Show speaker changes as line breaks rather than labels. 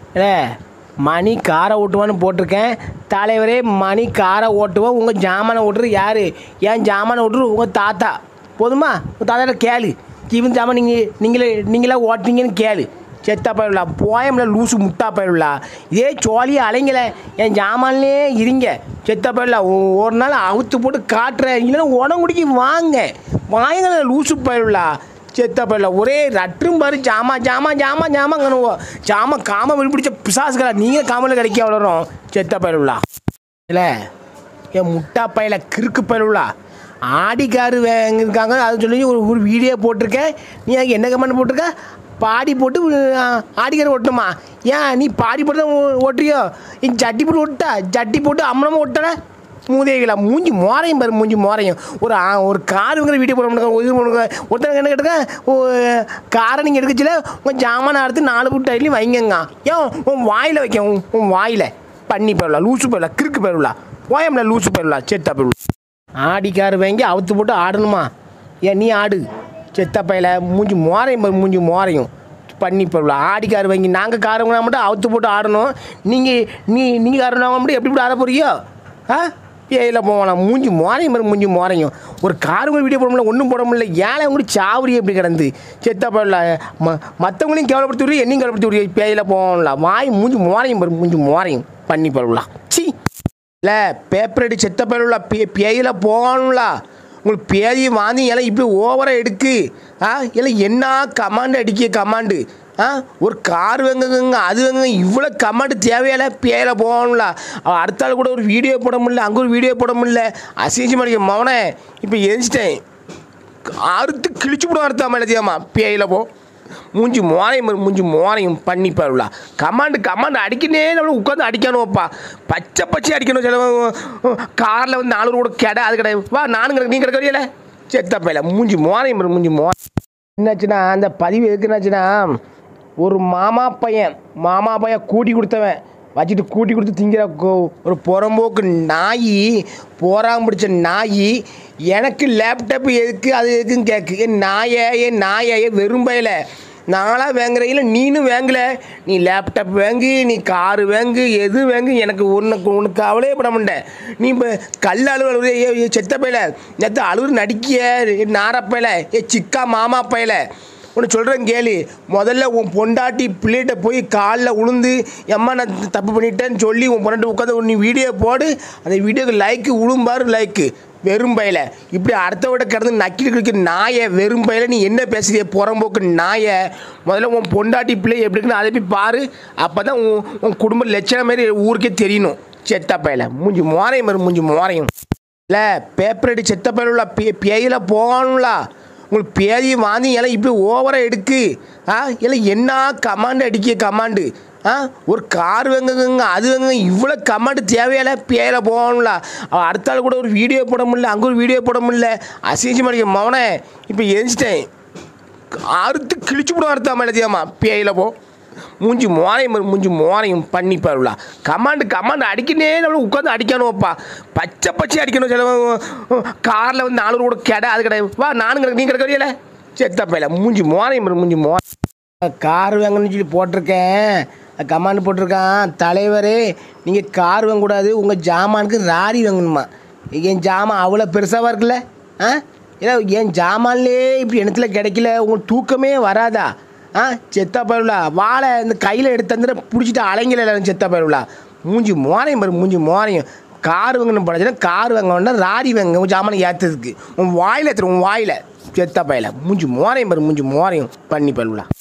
ஏ மணி காரை ஓட்டுவான்னு போட்டிருக்கேன் தலைவரே மணி காரை ஓட்டுவோம் உங்கள் ஜாமானை ஓட்டுறது யார் ஏன் ஜாமானை ஓட்டுறது உங்கள் தாத்தா போதுமா உங்கள் தாத்தாட்ட கேளு இவன் ஜாமான் நீங்கள் நீங்களே நீங்களே ஓட்டுனீங்கன்னு கேளு செத்தா பயிரலா போயம்ல லூசு முட்டா பயிரலா இதே சோழியை அலைங்களே என் ஜாமான்லே இருங்க செத்தா பயிரலா ஒரு நாள் அவுத்து போட்டு காட்டுறேன் இல்லைன்னா உடம்புடிக்கு வாங்க வாங்க லூசு பயிரலா செத்த பயிரல ஒரே ரட்டும் பாரு ஜாமா ஜாமா ஜாமா ஜாமாங்கணுவோ ஜாமா காம பிடிச்ச பிசாசுகளா நீங்கள் காமல கிடைக்க வளரும் செத்த பயிரலா இல்லை என் முட்டா பையில கிறுக்கு பயிலுலா ஆடிக்காரு வேங்க இருக்காங்க அது சொல்லி ஒரு ஒரு வீடியோ போட்டிருக்கேன் நீ அதுக்கு என்ன கமெண்ட் போட்டிருக்க பாடி போட்டு அஹ், ஆடிக்காரு ஓட்டணுமா ஏன் நீ பாடி போட்டு தான் ஓ- ஓட்டுறியோ நீ ஜட்டி போட்டு ஓட்டா ஜட்டி போட்டு அம்மனமாக ஓட்டல மூதேவிகளா மூஞ்சி மோரையும் பாரு மூஞ்சி மோரையும் ஒரு ஆ- ஒரு காருங்கிற வீடியோ போட முடியாது இது பண்ணுங்க ஒருத்தங்க என்ன கேட்டுக்க காரை நீங்கள் எடுக்கச்சில உங்கள் ஜாமான் அறுத்து நாலு புட்டு டைட்லையும் வைங்கங்க ஏன் உன் வாயில் வைக்க உன் உன் வாயில் பண்ணி போயிடலாம் லூசு போயிடலாம் கிறுக்கு போயிடலாம் போயம்ல லூசு போயிடலாம் செத்தா போயிடலாம் ஆடிக்காரு வாங்கி அவுத்து போட்டு ஆடணுமா ஏன் நீ ஆடு செத்த பையில மூஞ்சி மோரையும் பாரு, மூஞ்சி மோரையும் பண்ணி போயிடலாம் ஆடிக்காரு வாங்கி நாங்கள் காரவங்க மட்டும் அவுத்து போட்டு ஆடணும் நீங்கள் நீ நீங்கள் காரவங்க மட்டும் எப்படி இப்படி ஆட போறியோ ஆ ஏயில் போகலாம் மூஞ்சி மோரையும் பாரு, மூஞ்சி மோரையும் ஒரு காருங்க வீடியோ போட முடியல ஒன்றும் போட முடியல ஏழை கூட சாவரி எப்படி கிடந்து செத்த போயிடல ம மற்றவங்களையும் கேவலப்படுத்தி விடுறீ என்னையும் கேவலப்படுத்தி விடுறீ பேயில் போகல வாய் மூஞ்சி மோரையும் பாரு, மூஞ்சி மோரையும் பண்ணி போயிடலாம் சி இல்லை பேப்பர் அடி செத்த பேருல பே பேயில போகணும்ல உங்களுக்கு பேதியை வாங்கி எல்லாம் இப்படி ஓவராக எடுக்கு ஆ எல்லாம் என்ன கமாண்டு அடிக்க கமாண்டு ஆ ஒரு கார் வெங்குங்க அது வெங்குங்க இவ்வளோ கமாண்டு தேவையில்ல பேயில போகணும்ல அவன் அடுத்த ஆள் கூட ஒரு வீடியோ போட முடியல அங்கே ஒரு வீடியோ போட முடியல அசிங்கம் அடிக்க மவனே இப்போ எரிச்சிட்டேன் அறுத்து கிழிச்சு விடும் அறுத்தா மேலதியாமா பேயில போ மூஞ்சி மோரையும் பாரு, மூஞ்சி மோரையும் பண்ணி பாருல கமாண்டு கமாண்டு அடிக்கனே நம்ம உட்காந்து அடிக்கணும்ப்பா பச்சை பச்சை அடிக்கணும் சில காரில் வந்து நானூறு கூட கடை அது கிடையாது வா நானும் கிடக்கு நீ கிடக்க வரையில செத்த பையில மூஞ்சி மோரையும் பாரு, மூஞ்சி மோ என்னாச்சுன்னா அந்த பதிவு எதுக்குன்னாச்சுன்னா ஒரு மாமா பையன் மாமா பையன் கூட்டி கொடுத்தவன் வச்சுட்டு கூட்டி கொடுத்து திங்கிற கோ- ஒரு புறம்போக்கு நாய் போறாம பிடிச்ச நாய் எனக்கு லேப்டாப் எதுக்கு அது எதுக்குன்னு கேட்கு என் நாயை என் நாயை வெறும் பயில நானாக வாங்குறையில நீனும் வாங்கல நீ லேப்டாப் வாங்கு நீ காரு வாங்கு எது வாங்கு எனக்கு உனக்கு உனக்கு கவலையே பட மாட்டேன் நீ இப்போ கல் அலுவல் ஏ ஏ, செத்த பையல நேற்று அழுவுறு நடிக்கிய நாரப்பையில ஏ சிக்கா மாமா பையல உன்னை சொல்கிறேன் கேளு முதல்ல உன் பொண்டாட்டி பிள்ளைகிட்ட போய் காலில் உளுந்து எம்மா நான் தப்பு பண்ணிட்டேன்னு சொல்லி உன் பொண்டாட்டி உட்காந்து நீ வீடியோ போடு அந்த வீடியோக்கு லைக்கு உளும்பாரு லைக்கு வெறும் பயில இப்படி அடுத்த விட கிடந்து நக்கிட்டு இருக்கிற நாயை வெறும் பயில நீ என்ன பேசுறிய புறம்போக்கு நாயை முதல்ல உன் பொண்டாட்டி பிள்ளை எப்படி இருக்குன்னு அதை போய் பாரு அப்போ தான் உன் உன் குடும்ப லட்சணம் மாரி ஊருக்கே தெரியணும் செத்தா பயில மூஞ்சி மோரையும் பாரு, மூஞ்சி மோரையும் இல்லை பேப்பர் அடி செத்த பயில பே பேயில போகணும்ல உங்களுக்கு பேதியை வாங்கி எல்லாம் இப்படி ஓவராக எடுக்கு ஆ எல்லாம் என்ன கமாண்டு அடிக்க கமாண்டு ஆ ஒரு கார் வெங்குங்க அது வெங்குங்க இவ்வளோ கமாண்டு தேவையில்ல பேயில போகணும்ல அவன் அடுத்த ஆள் கூட ஒரு வீடியோ போட முடியல அங்கே ஒரு வீடியோ போட முடியல அசிங்கம் அடிக்க மவனே இப்போ எரிச்சிட்டேன் அறுத்து கிழிச்சு விடும் அறுத்தா மேலதியாமா பேயில போ மூஞ்சி மோரையும் பாரு, மூஞ்சி மோரையும் பண்ணி பாருல கமாண்டு கமாண்டு அடிக்கனே நம்ம உட்காந்து அடிக்கணும்ப்பா பச்சை பச்சை அடிக்கணும் சில காரில் வந்து நானூறு கூட கடை அது கிடையாது வா நானும் கிடக்கு நீ கிடக்க வரையில செத்த பையில மூஞ்சி மோரையும் பாரு, மூஞ்சி மோ கார் வாங்கணும்னு சொல்லி போட்டிருக்கேன் கமாண்டு போட்டிருக்கான் தலைவரே நீங்கள் கார் வாங்கக்கூடாது உங்கள் ஜாமானுக்கு ராரி வாங்கணுமா என் ஜாமான் அவ்வளோ பெருசாக இருக்குல்ல ஆ ஏன்னா என் ஜாமான்லே இப்படி இடத்துல கிடைக்கல உங்களுக்கு தூக்கமே வராதா ஆ செத்தா பருவலா வாழை இந்த கையில் எடுத்து தந்துட்டு பிடிச்சிட்டு அலைங்கல எல்லாரும் செத்தா பருவலா மூஞ்சி மோரையும் பாரு மூஞ்சி மோரையும் கார் வாங்கணும் போனச்சுன்னா கார் வாங்க வேண்டாம் ராரி வாங்க உன் ஜாமானை ஏற்றுறதுக்கு உன் வாயில் ஏற்றுற உன் வாயில் செத்தா பையில மூஞ்சி மோரையும் பாரு மூஞ்சி மோரையும் பண்ணி பருவலா